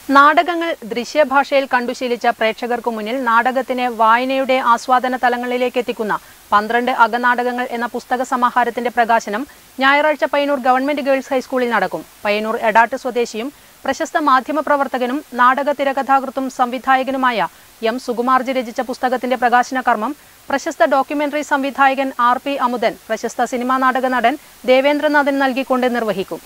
നാടകങ്ങൾ ദൃശ്യഭാഷയിൽ കണ്ടുശീലിച്ച പ്രേക്ഷകർക്കു മുന്നിൽ നാടകത്തിനെ വായനയുടെ ആസ്വാദന തലങ്ങളിലേക്ക് എത്തിക്കുന്ന പന്ത്രണ്ട് അകനാടകങ്ങൾ എന്ന പുസ്തക സമാഹാരത്തിന്റെ പ്രകാശനം ഞായറാഴ്ച പയ്യന്നൂർ ഗവൺമെന്റ് ഗേൾസ് ഹൈസ്കൂളിൽ നടക്കും പയ്യന്നൂർ എടാട്ട് സ്വദേശിയും പ്രശസ്ത മാധ്യമപ്രവർത്തകനും നാടക തിരക്കഥാകൃത്തും സംവിധായകനുമായ എം സുകുമാർജി രചിച്ച പുസ്തകത്തിന്റെ പ്രകാശന കർമ്മം പ്രശസ്ത ഡോക്യുമെന്ററി സംവിധായകൻ ആർ പി അമുദൻ പ്രശസ്ത സിനിമാ നാടക നടൻ ദേവേന്ദ്രനാഥൻ നൽകിക്കൊണ്ട് നിർവഹിക്കും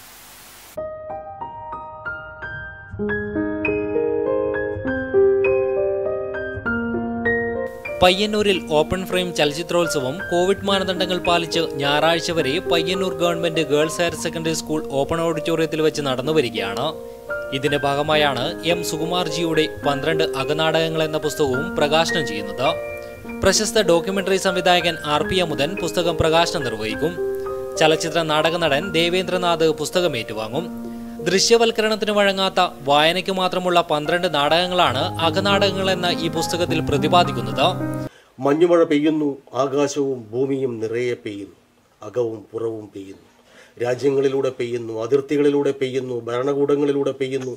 പയ്യന്നൂരിൽ ഓപ്പൺ ഫ്രെയിം ചലച്ചിത്രോത്സവം കോവിഡ് മാനദണ്ഡങ്ങൾ പാലിച്ച് ഞായറാഴ്ച വരെ Payyanur government girls higher secondary school open ഓഡിറ്റോറിയത്തിൽ വെച്ച് നടന്നു വരികയാണ് ഇതിന്റെ ഭാഗമായാണ് എം സുകുമാർജിയുടെ പന്ത്രണ്ട് അകനാടകങ്ങൾ എന്ന പുസ്തകവും പ്രകാശനം ചെയ്യുന്നത് പ്രശസ്ത ഡോക്യുമെന്ററി സംവിധായകൻ ആർ പി അമുദൻ പുസ്തകം പ്രകാശനം നിർവഹിക്കും ചലച്ചിത്ര നാടക നടൻ ദേവേന്ദ്രനാഥ് പുസ്തകം ഏറ്റുവാങ്ങും ദൃശ്യവൽക്കരണത്തിന് വഴങ്ങാത്ത വായനയ്ക്ക് മാത്രമുള്ള പന്ത്രണ്ട് നാടകങ്ങളാണ് അകനാടകങ്ങൾ എന്ന ഈ പുസ്തകത്തിൽ പ്രതിപാദിക്കുന്നത് മഞ്ഞുമഴ പെയ്യുന്നു ആകാശവും ഭൂമിയും നിറയെ പെയ്യുന്നു അകവും പുറവും പെയ്യുന്നു രാജ്യങ്ങളിലൂടെ പെയ്യുന്നു അതിർത്തികളിലൂടെ പെയ്യുന്നു ഭരണകൂടങ്ങളിലൂടെ പെയ്യുന്നു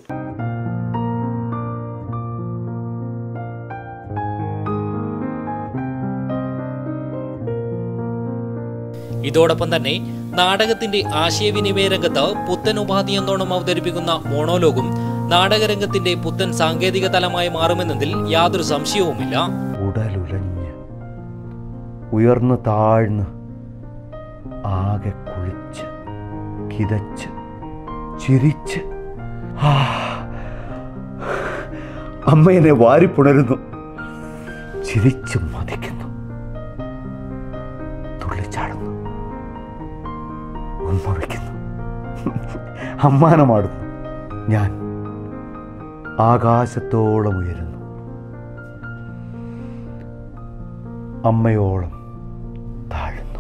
ഇതോടൊപ്പം തന്നെ നാടകത്തിന്റെ ആശയവിനിമയ രംഗത്ത് പുത്തൻ ഉപാധി എന്നോണം അവതരിപ്പിക്കുന്ന മോണോലോഗും നാടകരംഗത്തിന്റെ പുത്തൻ സാങ്കേതിക തലമായി മാറുമെന്നതിൽ യാതൊരു സംശയവുമില്ല ഉടലുലഞ്ഞ് ഉയർന്നു താഴ്ന്ന് ആകെ കുളിച്ച് കിതച്ച് ചിരിച്ച് ആ, അമ്മ എന്നെ വാരിപ്പുണരുന്നു ചിരിച്ചു മതിക്കുന്നു തുള്ളിച്ചാടുന്നു ഉമ്മ വയ്ക്കുന്നു അമ്മാനമാടുന്നു ഞാൻ ആകാശത്തോളം ഉയരുന്നു അമ്മയോളം താഴുന്നു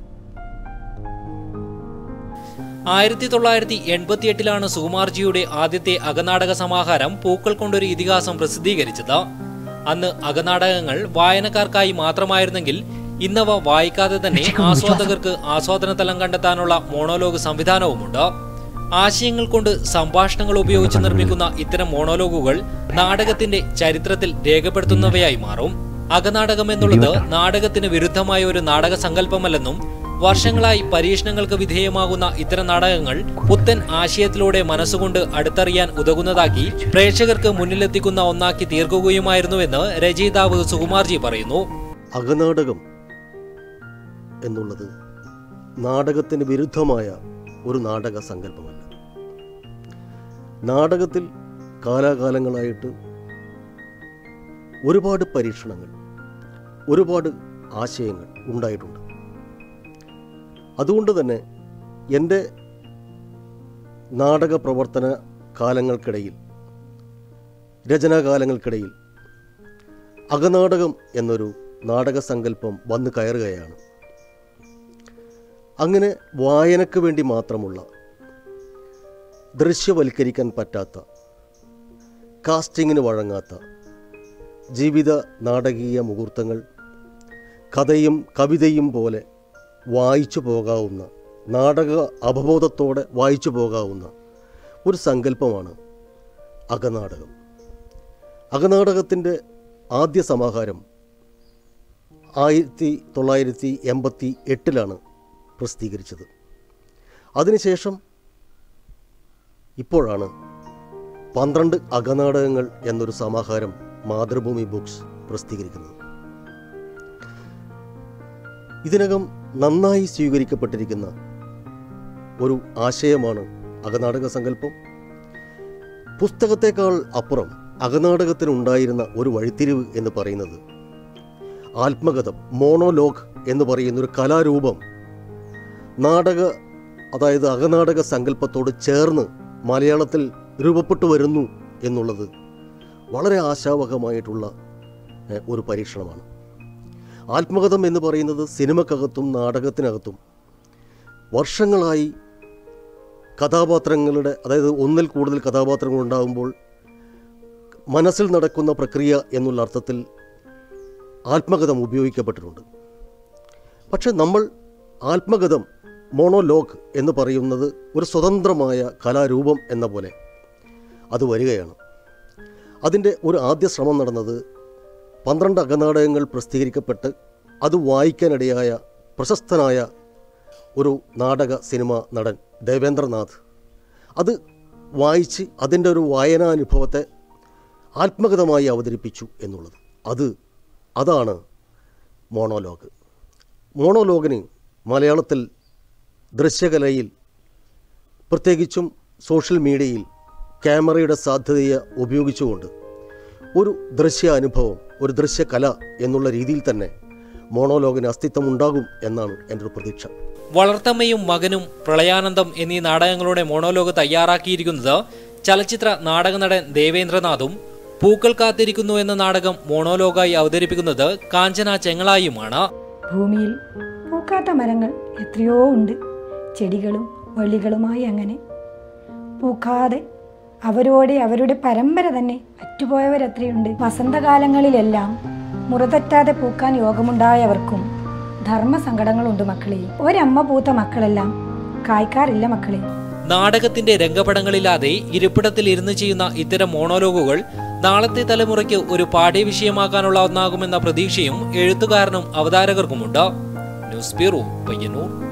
ആയിരത്തി തൊള്ളായിരത്തി എൺപത്തി എട്ടിലാണ് സുകുമാർജിയുടെ ആദ്യത്തെ അകനാടക സമാഹാരം പൂക്കൾ കൊണ്ടൊരു ഇതിഹാസം പ്രസിദ്ധീകരിച്ചത് അന്ന് അകനാടകങ്ങൾ വായനക്കാർക്കായി മാത്രമായിരുന്നെങ്കിൽ ഇന്നവ വായിക്കാതെ തന്നെ ആസ്വാദകർക്ക് ആസ്വാദന തലം കണ്ടെത്താനുള്ള മോണോലോഗ് സംവിധാനവുമുണ്ട് ആശയങ്ങൾ കൊണ്ട് സംഭാഷണങ്ങൾ ഉപയോഗിച്ച് നിർമ്മിക്കുന്ന ഇത്തരം മോണോലോഗുകൾ നാടകത്തിന്റെ ചരിത്രത്തിൽ രേഖപ്പെടുത്തുന്നവയായി മാറും അകനാടകം എന്നുള്ളത് നാടകത്തിന് വിരുദ്ധമായ ഒരു നാടക സങ്കല്പമല്ലെന്നും വർഷങ്ങളായി പരീക്ഷണങ്ങൾക്ക് വിധേയമാകുന്ന ഇത്തരം നാടകങ്ങൾ പുത്തൻ ആശയത്തിലൂടെ മനസ്സുകൊണ്ട് അടുത്തറിയാൻ ഉതകുന്നതാക്കി പ്രേക്ഷകർക്ക് മുന്നിലെത്തിക്കുന്ന ഒന്നാക്കി തീർക്കുകയുമായിരുന്നുവെന്ന് രചയിതാവ് സുകുമാർജി പറയുന്നു അകനാടകം എന്നുള്ളത് നാടകത്തിന് വിരുദ്ധമായ ഒരു നാടക സങ്കല്പമല്ല നാടകത്തിൽ കാലാകാലങ്ങളായിട്ട് ഒരുപാട് പരീക്ഷണങ്ങൾ ഒരുപാട് ആശയങ്ങൾ ഉണ്ടായിട്ടുണ്ട് അതുകൊണ്ട് തന്നെ എൻ്റെ നാടക പ്രവർത്തന കാലങ്ങൾക്കിടയിൽ രചനാകാലങ്ങൾക്കിടയിൽ അകനാടകം എന്നൊരു നാടക സങ്കല്പം വന്നു കയറുകയാണ് അങ്ങനെ വായനയ്ക്ക് വേണ്ടി മാത്രമുള്ള ദൃശ്യവൽക്കരിക്കാൻ പറ്റാത്ത കാസ്റ്റിങ്ങിന് വഴങ്ങാത്ത ജീവിത നാടകീയ മുഹൂർത്തങ്ങൾ കഥയും കവിതയും പോലെ വായിച്ചു പോകാവുന്ന നാടക അവബോധത്തോടെ വായിച്ചു പോകാവുന്ന ഒരു സങ്കല്പമാണ് അകനാടകം അകനാടകത്തിൻ്റെ ആദ്യ സമാഹാരം ആയിരത്തി തൊള്ളായിരത്തി എൺപത്തി എട്ടിലാണ് പ്രസിദ്ധീകരിച്ചത് അതിനുശേഷം ഇപ്പോഴാണ് പന്ത്രണ്ട് അകനാടകങ്ങൾ എന്നൊരു സമാഹാരം മാതൃഭൂമി ബുക്സ് പ്രസിദ്ധീകരിക്കുന്നത് ഇതിനകം നന്നായി സ്വീകരിക്കപ്പെട്ടിരിക്കുന്ന ഒരു ആശയമാണ് അകനാടക സങ്കല്പം പുസ്തകത്തെക്കാൾ അപ്പുറം അകനാടകത്തിനുണ്ടായിരുന്ന ഒരു വഴിത്തിരിവ് എന്ന് പറയുന്നത് ആത്മകഥം മോണോലോഗ് എന്ന് പറയുന്ന ഒരു കലാരൂപം നാടക അതായത് അകനാടക സങ്കല്പത്തോട് ചേർന്ന് മലയാളത്തിൽ രൂപപ്പെട്ടു വരുന്നു എന്നുള്ളത് വളരെ ആശാവഹമായിട്ടുള്ള ഏഹ്, ഒരു പരീക്ഷണമാണ് ആത്മകഥം എന്ന് പറയുന്നത് സിനിമക്കകത്തും നാടകത്തിനകത്തും വർഷങ്ങളായി കഥാപാത്രങ്ങളുടെ അതായത് ഒന്നിൽ കൂടുതൽ കഥാപാത്രങ്ങൾ ഉണ്ടാകുമ്പോൾ മനസ്സിൽ നടക്കുന്ന പ്രക്രിയ എന്നുള്ള അർത്ഥത്തിൽ ആത്മകഥം ഉപയോഗിക്കപ്പെട്ടിട്ടുണ്ട് പക്ഷെ നമ്മൾ ആത്മകഥം മോണോലോഗ് എന്ന് പറയുന്നത് ഒരു സ്വതന്ത്രമായ കലാരൂപം എന്ന പോലെ അത് വരികയാണ് അതിൻ്റെ ഒരു ആദ്യ ശ്രമം നടന്നത് പന്ത്രണ്ട് അകനാടകങ്ങൾ പ്രസിദ്ധീകരിക്കപ്പെട്ട് അത് വായിക്കാനിടയായ പ്രശസ്തനായ ഒരു നാടക സിനിമ നടൻ ദേവേന്ദ്രനാഥ് അത് വായിച്ച് അതിൻ്റെ ഒരു വായനാനുഭവത്തെ ആത്മഗതമായി അവതരിപ്പിച്ചു എന്നുള്ളത് അത് അതാണ് മോണോലോഗ് മോണോലോഗിന് മലയാളത്തിൽ ദൃശ്യകലയിൽ പ്രത്യേകിച്ചും സോഷ്യൽ മീഡിയയിൽ ക്യാമറയുടെ സാധ്യതയെ ഉപയോഗിച്ചുകൊണ്ട് ഒരു ദൃശ്യ അനുഭവം ഒരു ദൃശ്യകല എന്നുള്ള രീതിയിൽ തന്നെ മോണോലോഗിന് അസ്തിത്വം ഉണ്ടാകും എന്നാണ് എൻ്റെ ഒരു പ്രതീക്ഷ വളർത്തമ്മയും മകനും പ്രളയാനന്ദം എന്നീ നാടകങ്ങളുടെ മോണോലോഗ് തയ്യാറാക്കിയിരിക്കുന്നത് ചലച്ചിത്ര നാടക നടൻ ദേവേന്ദ്രനാഥും പൂക്കൾ കാത്തിരിക്കുന്നു എന്ന നാടകം മോണോലോഗായി അവതരിപ്പിക്കുന്നത് കാഞ്ചന ചെങ്ങളായുമാണ് ഭൂമിയിൽ പൂക്കാത്ത മരങ്ങൾ എത്രയോ ഉണ്ട് ചെടികളും വള്ളികളുമായി അങ്ങനെ പൂക്കാതെ അവരോടെ അവരുടെ പരമ്പര തന്നെ അറ്റുപോയവരെത്രയുണ്ട് വസന്തകാലങ്ങളിലെല്ലാം മുറതെറ്റാതെ പൂക്കാൻ യോഗമുണ്ടായവർക്കും ധർമ്മസങ്കടങ്ങളുണ്ട് മക്കളെ ഒരമ്മ പൂത്ത മക്കളെല്ലാം കായ്ക്കാറില്ല മക്കളെ നാടകത്തിന്റെ രംഗപടങ്ങളില്ലാതെ ഇരിപ്പിടത്തിൽ ഇരുന്ന് ചെയ്യുന്ന ഇത്തരം മോണോലോഗുകൾ നാളത്തെ തലമുറയ്ക്ക് ഒരു പാഠ്യവിഷയമാക്കാനുള്ള ഒന്നാകുമെന്ന പ്രതീക്ഷയും എഴുത്തുകാരനും അവതാരകർക്കുമുണ്ട് ന്യൂസ് ബ്യൂറോ പയ്യന്നൂർ